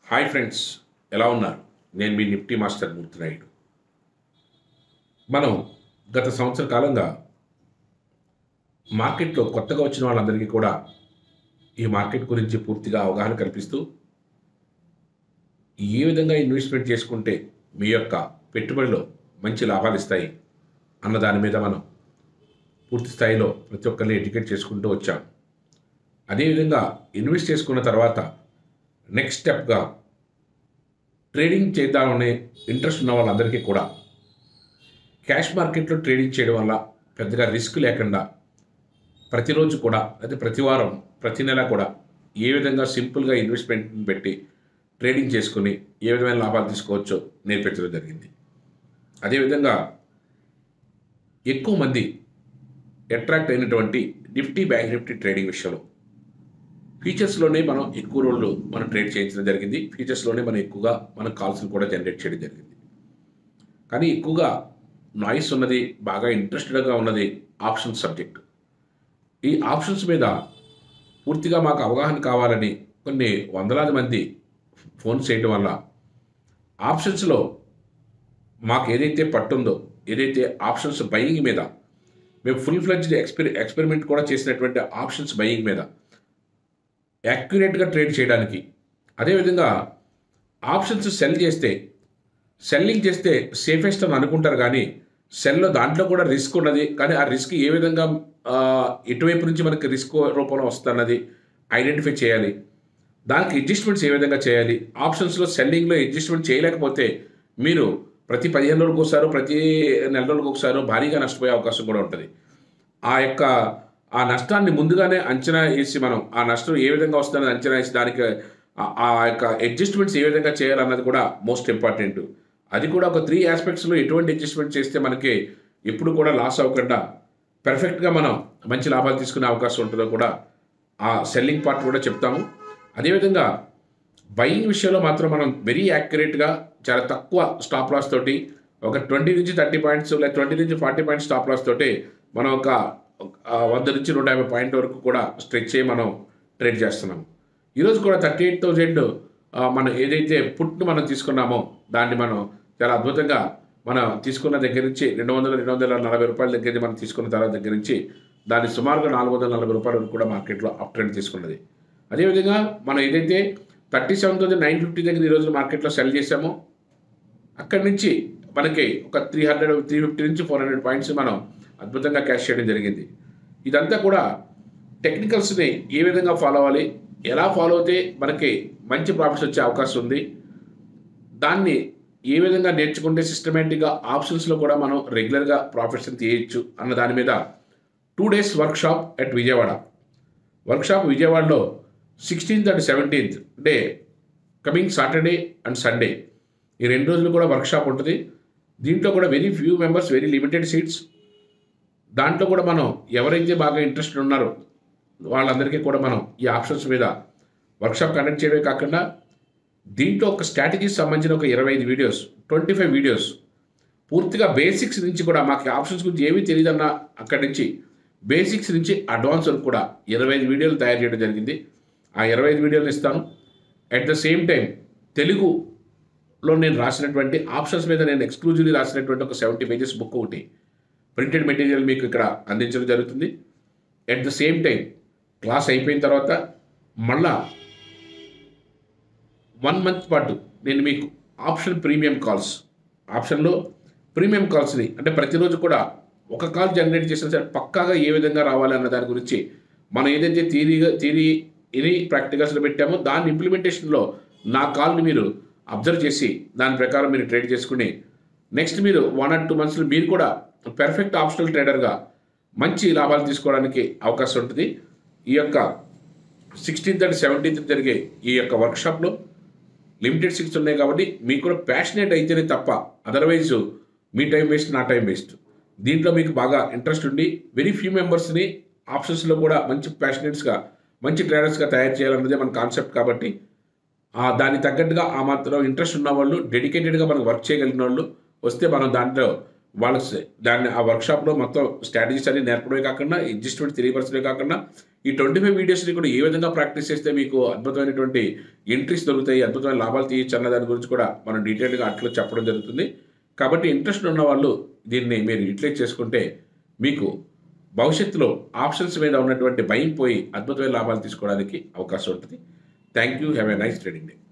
hi friends ఎలా ఉన్నారు నేను మీ నిఫ్టీ మాస్టర్ మూర్తినాయుడు మనం గత సంవత్సర కాలంగా మార్కెట్లో కొత్తగా వచ్చిన వాళ్ళందరికీ కూడా ఈ మార్కెట్ గురించి పూర్తిగా అవగాహన కల్పిస్తూ ఏ విధంగా ఇన్వెస్ట్మెంట్ చేసుకుంటే మీ యొక్క పెట్టుబడిలో మంచి లాభాలు ఇస్తాయి అన్న దాని మీద మనం పూర్తి స్థాయిలో ప్రతి ఒక్కరిని ఎడ్యుకేట్ చేసుకుంటూ వచ్చాం అదేవిధంగా ఇన్వెస్ట్ చేసుకున్న తర్వాత నెక్స్ట్ స్టెప్గా ట్రేడింగ్ చేద్దామనే ఇంట్రెస్ట్ ఉన్న వాళ్ళందరికీ కూడా క్యాష్ మార్కెట్లో ట్రేడింగ్ చేయడం వల్ల పెద్దగా రిస్క్ లేకుండా ప్రతిరోజు కూడా అయితే ప్రతి వారం ప్రతి నెల కూడా ఏ విధంగా సింపుల్గా ఇన్వెస్ట్మెంట్ పెట్టి ట్రేడింగ్ చేసుకుని ఏ విధమైన లాభాలు తీసుకోవచ్చో నేర్పించడం జరిగింది అదేవిధంగా ఎక్కువ మంది అట్రాక్ట్ అయినటువంటి నిఫ్టీ బ్యాంక్ నిఫ్టీ ట్రేడింగ్ విషయంలో ఫీచర్స్లోనే మనం ఎక్కువ రోజులు మనం ట్రేడ్ చేయించడం జరిగింది ఫీచర్స్లోనే మనం ఎక్కువగా మన కాల్స్ని కూడా జనరేట్ చేయడం జరిగింది కానీ ఎక్కువగా నాయిస్ ఉన్నది బాగా ఇంట్రెస్టెడ్గా ఉన్నది ఆప్షన్స్ సబ్జెక్ట్ ఈ ఆప్షన్స్ మీద పూర్తిగా మాకు అవగాహన కావాలని కొన్ని వందలాది మంది ఫోన్ చేయడం వల్ల ఆప్షన్స్లో మాకు ఏదైతే పట్టుందో ఏదైతే ఆప్షన్స్ బయింగ్ మీద మేము ఫుల్ ఫ్లెడ్జ్డ్ ఎక్స్పెరి ఎక్స్పెరిమెంట్ కూడా చేసినటువంటి ఆప్షన్స్ బయింగ్ మీద యాక్యురేట్గా ట్రేడ్ చేయడానికి అదేవిధంగా ఆప్షన్స్ సెల్ చేస్తే సెల్లింగ్ చేస్తే సేఫెస్ట్ అని అనుకుంటారు కానీ సెల్లో దాంట్లో కూడా రిస్క్ ఉన్నది కానీ ఆ రిస్క్ ఏ విధంగా ఆ, ఎటువైపు నుంచి మనకి రిస్క్ రూపంలో వస్తున్నది ఐడెంటిఫై చేయాలి దానికి అడ్జస్ట్మెంట్స్ ఏ విధంగా చేయాలి ఆప్షన్స్లో సెల్లింగ్లో అడ్జస్ట్మెంట్ చేయలేకపోతే మీరు ప్రతి పదిహేను రోజులకు ఒకసారి ప్రతి నెల రోజులకు ఒకసారి భారీగా నష్టపోయే అవకాశం కూడా ఉంటుంది ఆ యొక్క ఆ నష్టాన్ని ముందుగానే అంచనా వేసి మనం ఆ నష్టం ఏ విధంగా వస్తుందని అంచనా వేసి దానికి ఆ- ఆ యొక్క అడ్జస్ట్మెంట్స్ ఏ విధంగా చేయాలన్నది కూడా మోస్ట్ ఇంపార్టెంట్ అది కూడా ఒక త్రీ ఆస్పెక్ట్స్లో ఎటువంటి అడ్జస్ట్మెంట్ చేస్తే మనకి ఎప్పుడు కూడా లాస్ అవ్వకుండా పర్ఫెక్ట్గా మనం మంచి లాభాలు తీసుకునే అవకాశం ఉంటుందో కూడా ఆ సెల్లింగ్ పార్ట్ కూడా చెప్తాము అదేవిధంగా బయింగ్ విషయంలో మాత్రం మనం వెరీ యాక్యురేట్గా చాలా తక్కువ స్టాప్ లాస్ తోటి ఒక ట్వంటీ నుంచి థర్టీ పాయింట్స్ లేదా ట్వంటీ నుంచి ఫార్టీ పాయింట్స్ స్టాప్ లాస్ తోటి మనం ఒక ఆ, వంద నుంచి నూట యాభై పాయింట్ వరకు కూడా స్ట్రెచ్ చేయి మనం ట్రేడ్ చేస్తున్నాం ఈరోజు కూడా థర్టీ ఎయిట్ థౌజండ్ మనం ఏదైతే పుట్ను మనం తీసుకున్నామో దాన్ని మనం చాలా అద్భుతంగా మనం తీసుకున్న దగ్గర నుంచి రెండు వందల రెండు వందల నలభై రూపాయల దగ్గర నుంచి మనం తీసుకున్న తర్వాత దగ్గర నుంచి దాన్ని సుమారుగా నాలుగు వందల నలభై రూపాయల వరకు కూడా మార్కెట్లో అప్ ట్రెండ్ తీసుకున్నది అదేవిధంగా మనం ఏదైతే thirty seven thousand nine fifty దగ్గర ఈరోజు మార్కెట్లో సెల్ చేసామో అక్కడి నుంచి మనకి ఒక త్రీ హండ్రెడ్ త్రీ ఫిఫ్టీ నుంచి ఫోర్ హండ్రెడ్ పాయింట్స్ మనం అద్భుతంగా క్యాష్ చేయడం జరిగింది ఇదంతా కూడా టెక్నికల్స్ని ఏ విధంగా ఫాలో అవ్వాలి ఎలా ఫాలో అయితే మనకి మంచి ప్రాఫిట్స్ వచ్చే అవకాశం ఉంది దాన్ని ఏ విధంగా నేర్చుకుంటే సిస్టమేటిక్గా ఆప్షన్స్లో కూడా మనం రెగ్యులర్గా ప్రాఫిట్స్ని తీయచ్చు అన్న దాని మీద two days workshop at Vijayawada workshop విజయవాడలో sixteenth and seventeenth day coming Saturday and Sunday ఈ రెండు రోజులు కూడా వర్క్షాప్ ఉంటుంది దీంట్లో కూడా very few members very limited seats దాంట్లో కూడా మనం ఎవరైతే బాగా ఇంట్రెస్ట్ ఉన్నారో వాళ్ళందరికీ కూడా మనం ఈ ఆప్షన్స్ మీద వర్క్షాప్ కండక్ట్ చేయడమే కాకుండా దీంట్లో ఒక స్ట్రాటజీకి సంబంధించిన ఒక ఇరవై ఐదు వీడియోస్ ట్వంటీ ఫైవ్ వీడియోస్ పూర్తిగా బేసిక్స్ నుంచి కూడా మాకు ఆప్షన్స్ గురించి ఏమీ తెలియదన్న అక్కడి నుంచి బేసిక్స్ నుంచి అడ్వాన్స్ వరకు కూడా ఇరవై ఐదు వీడియోలు తయారు చేయడం జరిగింది ఆ ఇరవై ఐదు వీడియోలు ఇస్తాను అట్ ద సేమ్ టైం తెలుగులో నేను రాసినటువంటి ఆప్షన్స్ మీద నేను ఎక్స్క్లూజివ్లీ రాసినటువంటి ఒక సెవెంటీ పేజెస్ బుక్ ఒకటి ప్రింటెడ్ మెటీరియల్ మీకు ఇక్కడ అందించడం జరుగుతుంది at the same time class అయిపోయిన తర్వాత మళ్ళా వన్ మంత్ పాటు నేను మీకు ఆప్షన్ ప్రీమియం కాల్స్ ఆప్షన్లో ప్రీమియం కాల్స్ని అంటే ప్రతిరోజు కూడా ఒక కాల్ జనరేట్ చేసిన సరే పక్కాగా ఏ విధంగా రావాలి అన్న దాని గురించి మనం ఏదైతే థీరీగా థీరీ ఇది ప్రాక్టికల్స్లో పెట్టామో దాని ఇంప్లిమెంటేషన్లో నా కాల్ని మీరు అబ్జర్వ్ చేసి దాని ప్రకారం మీరు ట్రేడ్ చేసుకుని నెక్స్ట్ మీరు వన్ ఆర్ టూ మంత్స్లో మీరు కూడా పెర్ఫెక్ట్ ఆప్షనల్ ట్రేడర్గా మంచి లాభాలు తీసుకోవడానికి అవకాశం ఉంటుంది ఈ యొక్క సిక్స్టీన్త్ అండ్ సెవెంటీన్త్ జరిగే ఈ యొక్క వర్క్షాప్లో లిమిటెడ్ సీట్స్ ఉన్నాయి కాబట్టి మీకు కూడా ప్యాషనేట్ అయితేనే తప్ప అదర్వైజ్ మీ టైం వేస్ట్ నా టైం వేస్ట్ దీంట్లో మీకు బాగా ఇంట్రెస్ట్ ఉండి వెరీ ఫ్యూ మెంబర్స్ని ఆప్షన్స్లో కూడా మంచి ప్యాషనేట్స్గా మంచి ట్రేడర్స్గా తయారు చేయాలన్నదే మన కాన్సెప్ట్ కాబట్టి ఆ దానికి తగ్గట్టుగా ఆ మాత్రం ఇంట్రెస్ట్ ఉన్న వాళ్ళు డెడికేటెడ్గా మనకు వర్క్ చేయగలిగిన వాళ్ళు వస్తే మనం దాంట్లో వాళ్ళ స- దాన్ని ఆ వర్క్షాప్లో మొత్తం స్ట్రాటజీస్ అన్ని నేర్పడమే కాకుండా అడ్జస్ట్మెంట్ తెలియపరచడమే కాకుండా ఈ ట్వంటీ ఫైవ్ వీడియోస్ని కూడా ఏ విధంగా ప్రాక్టీస్ చేస్తే మీకు అద్భుతమైనటువంటి ఎంట్రీస్ దొరుకుతాయి అద్భుతమైన లాభాలు తీయచ్చు అన్న దాని గురించి కూడా మనం డీటెయిల్గా అట్లా చెప్పడం జరుగుతుంది కాబట్టి ఇంట్రెస్ట్ ఉన్న వాళ్ళు దీన్ని మీరు యూటిలైజ్ చేసుకుంటే మీకు భవిష్యత్తులో ఆప్షన్స్ మీద ఉన్నటువంటి భయం పోయి అద్భుతమైన లాభాలు తీసుకోవడానికి అవకాశం ఉంటుంది thank you have a nice trading day